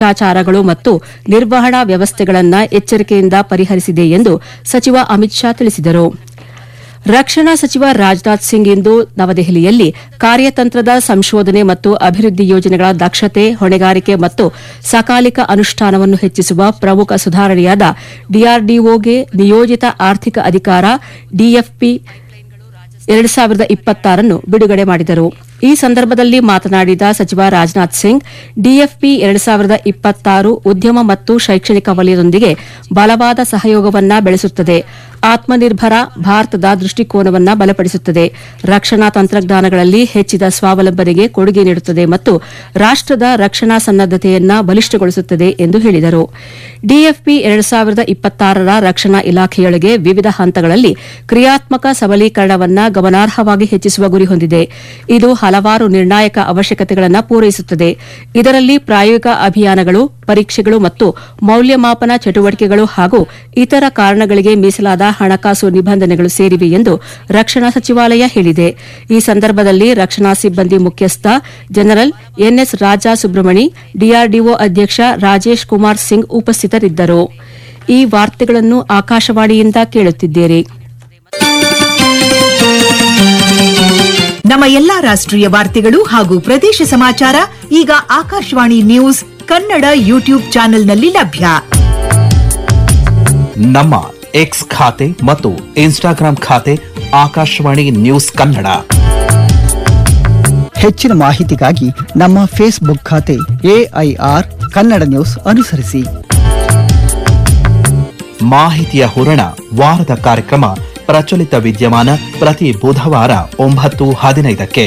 ಶಿಷ್ಟಾಚಾರಗಳು ಮತ್ತು ನಿರ್ವಹಣಾ ವ್ಯವಸ್ಥೆಗಳನ್ನು ಎಚ್ಚರಿಕೆಯಿಂದ ಪರಿಹರಿಸಿದೆ ಎಂದು ಸಚಿವ ಅಮಿತ್ ಶಾ ತಿಳಿಸಿದರು ರಕ್ಷಣಾ ಸಚಿವ ರಾಜನಾಥ್ ಸಿಂಗ್ ಇಂದು ನವದೆಹಲಿಯಲ್ಲಿ ಕಾರ್ಯತಂತ್ರದ ಸಂಶೋಧನೆ ಮತ್ತು ಅಭಿವೃದ್ಧಿ ಯೋಜನೆಗಳ ದಕ್ಷತೆ ಹೊಣೆಗಾರಿಕೆ ಮತ್ತು ಸಕಾಲಿಕ ಅನುಷ್ಠಾನವನ್ನು ಹೆಚ್ಚಿಸುವ ಪ್ರಮುಖ ಸುಧಾರಣೆಯಾದ ಡಿಆರ್ಡಿಒಗೆ ನಿಯೋಜಿತ ಆರ್ಥಿಕ ಅಧಿಕಾರ ಡಿಎಫ್ಪಿ ಎರಡು ಸಾವಿರದ ಇಪ್ಪತ್ತಾರನ್ನು ಬಿಡುಗಡೆ ಮಾಡಿದರು ಈ ಸಂದರ್ಭದಲ್ಲಿ ಮಾತನಾಡಿದ ಸಚಿವ ರಾಜನಾಥ್ ಸಿಂಗ್ ಡಿಎಫ್ಪಿ ಎರಡು ಸಾವಿರದ ಇಪ್ಪತ್ತಾರು ಉದ್ಯಮ ಮತ್ತು ಶೈಕ್ಷಣಿಕ ವಲಯದೊಂದಿಗೆ ಬಲವಾದ ಸಹಯೋಗವನ್ನ ಬೆಳೆಸುತ್ತದೆ ಆತ್ಮನಿರ್ಭರ ಭಾರತದ ದೃಷ್ಟಿಕೋನವನ್ನು ಬಲಪಡಿಸುತ್ತದೆ ರಕ್ಷಣಾ ತಂತ್ರಜ್ಞಾನಗಳಲ್ಲಿ ಹೆಚ್ಚಿದ ಸ್ವಾವಲಂಬನೆಗೆ ಕೊಡುಗೆ ನೀಡುತ್ತದೆ ಮತ್ತು ರಾಷ್ಟದ ರಕ್ಷಣಾ ಸನ್ನದ್ದತೆಯನ್ನ ಬಲಿಷ್ಠಗೊಳಿಸುತ್ತದೆ ಎಂದು ಹೇಳಿದರು ಡಿಎಫ್ಪಿ ಎರಡು ಸಾವಿರದ ಇಪ್ಪತ್ತಾರರ ರಕ್ಷಣಾ ಇಲಾಖೆಯೊಳಗೆ ವಿವಿಧ ಹಂತಗಳಲ್ಲಿ ಕ್ರಿಯಾತ್ಮಕ ಸಬಲೀಕರಣವನ್ನ ಗಮನಾರ್ಹವಾಗಿ ಹೆಚ್ಚಿಸುವ ಗುರಿ ಹೊಂದಿದೆ ಇದು ಹಲವಾರು ನಿರ್ಣಾಯಕ ಅವಶ್ಯಕತೆಗಳನ್ನು ಪೂರೈಸುತ್ತದೆ ಇದರಲ್ಲಿ ಪ್ರಾಯೋಗಿಕ ಅಭಿಯಾನಗಳು ಪರೀಕ್ಷೆಗಳು ಮತ್ತು ಮೌಲ್ಯಮಾಪನ ಚಟುವಟಿಕೆಗಳು ಹಾಗೂ ಇತರ ಕಾರಣಗಳಿಗೆ ಮೀಸಲಾದ ಹಣಕಾಸು ನಿಬಂಧನೆಗಳು ಸೇರಿವೆ ಎಂದು ರಕ್ಷಣಾ ಸಚಿವಾಲಯ ಹೇಳಿದೆ ಈ ಸಂದರ್ಭದಲ್ಲಿ ರಕ್ಷಣಾ ಸಿಬ್ಬಂದಿ ಮುಖ್ಯಸ್ಥ general NS Raja Subramani DRDO ಅಧ್ಯಕ್ಷ ರಾಜೇಶ್ ಕುಮಾರ್ ಸಿಂಗ್ ಉಪಸ್ಥಿತರಿದ್ದರು ಈ ವಾರ್ತೆಗಳನ್ನು ಆಕಾಶವಾಣಿಯಿಂದ ಕೇಳುತ್ತಿದ್ದೀರಿ ನಮ್ಮ ಎಲ್ಲಾ ರಾಷ್ಟ್ರೀಯ ವಾರ್ತೆಗಳು ಹಾಗೂ ಪ್ರದೇಶ ಸಮಾಚಾರ ಈಗ ಆಕಾಶವಾಣಿ ನ್ಯೂಸ್ ಕನ್ನಡ ಯೂಟ್ಯೂಬ್ ಚಾನೆಲ್ನಲ್ಲಿ ಲಭ್ಯ ನಮ್ಮ ಎಕ್ಸ್ ಖಾತೆ ಮತ್ತು ಇನ್ಸ್ಟಾಗ್ರಾಂ ಖಾತೆ ಆಕಾಶವಾಣಿ ನ್ಯೂಸ್ ಕನ್ನಡ ಹೆಚ್ಚಿನ ಮಾಹಿತಿಗಾಗಿ ನಮ್ಮ ಫೇಸ್ಬುಕ್ ಖಾತೆ ಎಐಆರ್ ಕನ್ನಡ ನ್ಯೂಸ್ ಅನುಸರಿಸಿ ಮಾಹಿತಿಯ ಹೂರಣ ವಾರದ ಕಾರ್ಯಕ್ರಮ ಪ್ರಚಲಿತ ವಿದ್ಯಮಾನ ಪ್ರತಿ ಬುಧವಾರ ಒಂಬತ್ತು ಹದಿನೈದಕ್ಕೆ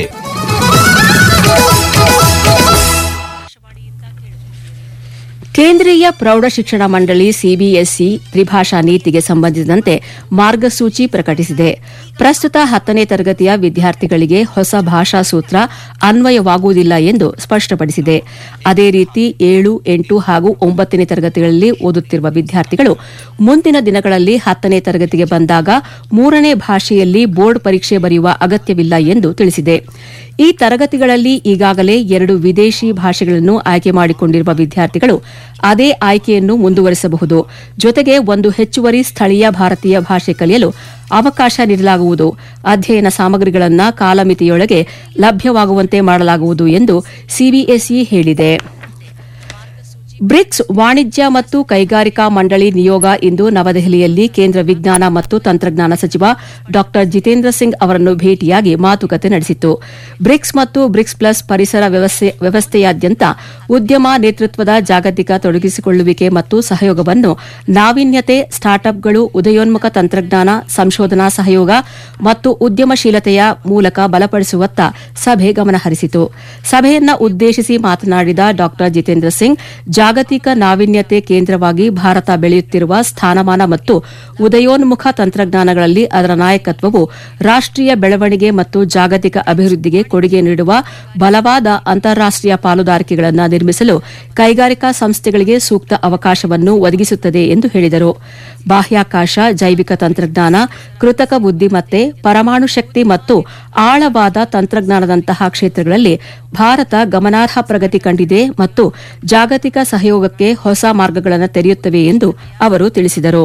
ಕೇಂದ್ರೀಯ ಪ್ರೌಢಶಿಕ್ಷಣ ಮಂಡಳಿ ಸಿಬಿಎಸ್ಇ ತ್ರಿಭಾಷಾ ನೀತಿಗೆ ಸಂಬಂಧಿಸಿದಂತೆ ಮಾರ್ಗಸೂಚಿ ಪ್ರಕಟಿಸಿದೆ ಪ್ರಸ್ತುತ ಹತ್ತನೇ ತರಗತಿಯ ವಿದ್ಯಾರ್ಥಿಗಳಿಗೆ ಹೊಸ ಭಾಷಾ ಸೂತ್ರ ಅನ್ವಯವಾಗುವುದಿಲ್ಲ ಎಂದು ಸ್ಪಷ್ಟಪಡಿಸಿದೆ ಅದೇ ರೀತಿ ಏಳು ಎಂಟು ಹಾಗೂ ಒಂಬತ್ತನೇ ತರಗತಿಗಳಲ್ಲಿ ಓದುತ್ತಿರುವ ವಿದ್ಯಾರ್ಥಿಗಳು ಮುಂದಿನ ದಿನಗಳಲ್ಲಿ ಹತ್ತನೇ ತರಗತಿಗೆ ಬಂದಾಗ ಮೂರನೇ ಭಾಷೆಯಲ್ಲಿ ಬೋರ್ಡ್ ಪರೀಕ್ಷೆ ಬರೆಯುವ ಅಗತ್ಯವಿಲ್ಲ ಎಂದು ತಿಳಿಸಿದೆ ಈ ತರಗತಿಗಳಲ್ಲಿ ಈಗಾಗಲೇ ಎರಡು ವಿದೇಶಿ ಭಾಷೆಗಳನ್ನು ಆಯ್ಕೆ ಮಾಡಿಕೊಂಡಿರುವ ವಿದ್ಯಾರ್ಥಿಗಳು ಅದೇ ಆಯ್ಕೆಯನ್ನು ಮುಂದುವರಿಸಬಹುದು ಜೊತೆಗೆ ಒಂದು ಹೆಚ್ಚುವರಿ ಸ್ಥಳೀಯ ಭಾರತೀಯ ಭಾಷೆ ಕಲಿಯಲು ಅವಕಾಶ ನೀಡಲಾಗುವುದು ಅಧ್ಯಯನ ಸಾಮಗ್ರಿಗಳನ್ನು ಕಾಲಮಿತಿಯೊಳಗೆ ಲಭ್ಯವಾಗುವಂತೆ ಮಾಡಲಾಗುವುದು ಎಂದು ಸಿಬಿಎಸ್ಇ ಹೇಳಿದೆ ಬ್ರಿಕ್ಸ್ ವಾಣಿಜ್ಯ ಮತ್ತು ಕೈಗಾರಿಕಾ ಮಂಡಳಿ ನಿಯೋಗ ಇಂದು ನವದೆಹಲಿಯಲ್ಲಿ ಕೇಂದ್ರ ವಿಜ್ಞಾನ ಮತ್ತು ತಂತ್ರಜ್ಞಾನ ಸಚಿವ ಡಾ ಜಿತೇಂದ್ರ ಸಿಂಗ್ ಅವರನ್ನು ಭೇಟಿಯಾಗಿ ಮಾತುಕತೆ ನಡೆಸಿತು ಬ್ರಿಕ್ಸ್ ಮತ್ತು ಬ್ರಿಕ್ಸ್ ಪ್ಲಸ್ ಪರಿಸರ ವ್ಯವಸ್ಥೆ- ವ್ಯವಸ್ಥೆಯಾದ್ಯಂತ ಉದ್ಯಮ ನೇತೃತ್ವದ ಜಾಗತಿಕ ತೊಡಗಿಸಿಕೊಳ್ಳುವಿಕೆ ಮತ್ತು ಸಹಯೋಗವನ್ನು ನಾವೀನ್ಯತೆ ಸ್ಟಾರ್ಟ್ಅಪ್ಗಳು ಉದಯೋನ್ಮುಖ ತಂತ್ರಜ್ಞಾನ ಸಂಶೋಧನಾ ಸಹಯೋಗ ಮತ್ತು ಉದ್ಯಮಶೀಲತೆಯ ಮೂಲಕ ಬಲಪಡಿಸುವತ್ತ ಸಭೆ ಗಮನಹರಿಸಿತು ಸಭೆಯನ್ನ ಉದ್ದೇಶಿಸಿ ಮಾತನಾಡಿದ ಡಾ ಜಿತೇಂದ್ರ ಸಿಂಗ್ ಜಾಗತಿಕ ನಾವೀನ್ಯತೆ ಕೇಂದ್ರವಾಗಿ ಭಾರತ ಬೆಳೆಯುತ್ತಿರುವ ಸ್ಥಾನಮಾನ ಮತ್ತು ಉದಯೋನ್ಮುಖ ತಂತ್ರಜ್ಞಾನಗಳಲ್ಲಿ ಅದರ ನಾಯಕತ್ವವು ರಾಷ್ಟೀಯ ಬೆಳವಣಿಗೆ ಮತ್ತು ಜಾಗತಿಕ ಅಭಿವೃದ್ಧಿಗೆ ಕೊಡುಗೆ ನೀಡುವ ಬಲವಾದ ಅಂತಾರಾಷ್ಟೀಯ ಪಾಲುದಾರಿಕೆಗಳನ್ನು ನಿರ್ಮಿಸಲು ಕೈಗಾರಿಕಾ ಸಂಸ್ಥೆಗಳಿಗೆ ಸೂಕ್ತ ಅವಕಾಶವನ್ನು ಒದಗಿಸುತ್ತದೆ ಎಂದು ಹೇಳಿದರು ಬಾಹ್ಯಾಕಾಶ ಜೈವಿಕ ತಂತ್ರಜ್ಞಾನ ಕೃತಕ ಬುದ್ದಿಮತ್ತೆ ಪರಮಾಣು ಶಕ್ತಿ ಮತ್ತು ಆಳವಾದ ತಂತ್ರಜ್ಞಾನದಂತಹ ಕ್ಷೇತ್ರಗಳಲ್ಲಿ ಭಾರತ ಗಮನಾರ್ಹ ಪ್ರಗತಿ ಕಂಡಿದೆ ಮತ್ತು ಜಾಗತಿಕ ಸಹಯೋಗಕ್ಕೆ ಹೊಸ ಮಾರ್ಗಗಳನ್ನು ತೆರೆಯುತ್ತವೆ ಎಂದು ಅವರು ತಿಳಿಸಿದರು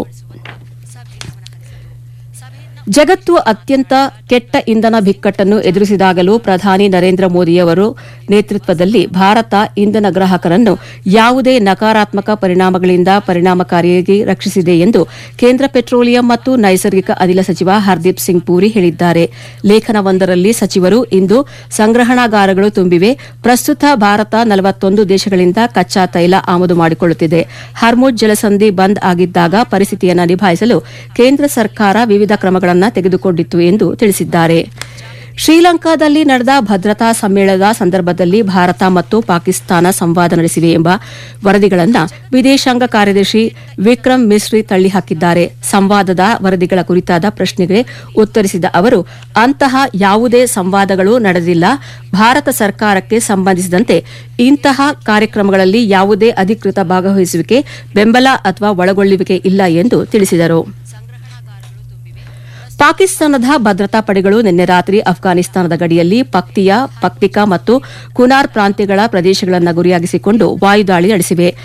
ಜಗತ್ತು ಅತ್ಯಂತ ಕೆಟ್ಟ ಇಂಧನ ಬಿಕ್ಕಟ್ಟನ್ನು ಎದುರಿಸಿದಾಗಲೂ ಪ್ರಧಾನಿ ನರೇಂದ್ರ ಮೋದಿಯವರು ನೇತೃತ್ವದಲ್ಲಿ ಭಾರತ ಇಂಧನ ಗ್ರಾಹಕರನ್ನು ಯಾವುದೇ ನಕಾರಾತ್ಮಕ ಪರಿಣಾಮಗಳಿಂದ ಪರಿಣಾಮಕಾರಿಯಾಗಿ ರಕ್ಷಿಸಿದೆ ಎಂದು ಕೇಂದ್ರ ಪೆಟ್ರೋಲಿಯಂ ಮತ್ತು ನೈಸರ್ಗಿಕ ಅನಿಲ ಸಚಿವ ಹರ್ದೀಪ್ ಸಿಂಗ್ ಪೂರಿ ಹೇಳಿದ್ದಾರೆ ಲೇಖನವೊಂದರಲ್ಲಿ ಸಚಿವರು ಇಂದು ಸಂಗ್ರಹಣಾಗಾರಗಳು ತುಂಬಿವೆ ಪ್ರಸ್ತುತ ಭಾರತ ನಲವತ್ತೊಂದು ದೇಶಗಳಿಂದ ಕಚ್ಚಾ ತೈಲ ಆಮದು ಮಾಡಿಕೊಳ್ಳುತ್ತಿದೆ ಹರ್ಮುಜ್ ಜಲಸಂಧಿ ಬಂದ್ ಆಗಿದ್ದಾಗ ಪರಿಸ್ಥಿತಿಯನ್ನು ನಿಭಾಯಿಸಲು ಕೇಂದ್ರ ಸರ್ಕಾರ ವಿವಿಧ ಕ್ರಮಗಳನ್ನು ತೆಗೆದುಕೊಂಡಿತ್ತು ಎಂದು ತಿಳಿಸಿದ್ದಾರೆ ಶ್ರೀಲಂಕಾದಲ್ಲಿ ನಡೆದ ಭದ್ರತಾ ಸಮ್ಮೇಳನದ ಸಂದರ್ಭದಲ್ಲಿ ಭಾರತ ಮತ್ತು ಪಾಕಿಸ್ತಾನ ಸಂವಾದ ನಡೆಸಿವೆ ಎಂಬ ವರದಿಗಳನ್ನು ವಿದೇಶಾಂಗ ಕಾರ್ಯದರ್ಶಿ ವಿಕ್ರಮ್ ಮಿಸ್ರಿ ತಳ್ಳಿಹಾಕಿದ್ದಾರೆ ಸಂವಾದದ ವರದಿಗಳ ಕುರಿತಾದ ಪ್ರಶ್ನೆಗೆ ಉತ್ತರಿಸಿದ ಅವರು ಅಂತಹ ಯಾವುದೇ ಸಂವಾದಗಳು ನಡೆದಿಲ್ಲ ಭಾರತ ಸರ್ಕಾರಕ್ಕೆ ಸಂಬಂಧಿಸಿದಂತೆ ಇಂತಹ ಕಾರ್ಯಕ್ರಮಗಳಲ್ಲಿ ಯಾವುದೇ ಅಧಿಕೃತ ಭಾಗವಹಿಸುವಿಕೆ ಬೆಂಬಲ ಅಥವಾ ಒಳಗೊಳ್ಳುವಿಕೆ ಇಲ್ಲ ಎಂದು ತಿಳಿಸಿದರು ಪಾಕಿಸ್ತಾನದ ಭದ್ರತಾ ಪಡೆಗಳು ನಿನ್ನೆ ರಾತ್ರಿ ಅಫ್ಘಾನಿಸ್ತಾನದ ಗಡಿಯಲ್ಲಿ ಪಕ್ತಿಯಾ ಪಕ್ತಿಕಾ ಮತ್ತು ಕುನಾರ್ ಪ್ರಾಂತ್ಯಗಳ ಪ್ರದೇಶಗಳನ್ನು ಗುರಿಯಾಗಿಸಿಕೊಂಡು ವಾಯುದಾಳಿ ನಡೆಸಿವೆ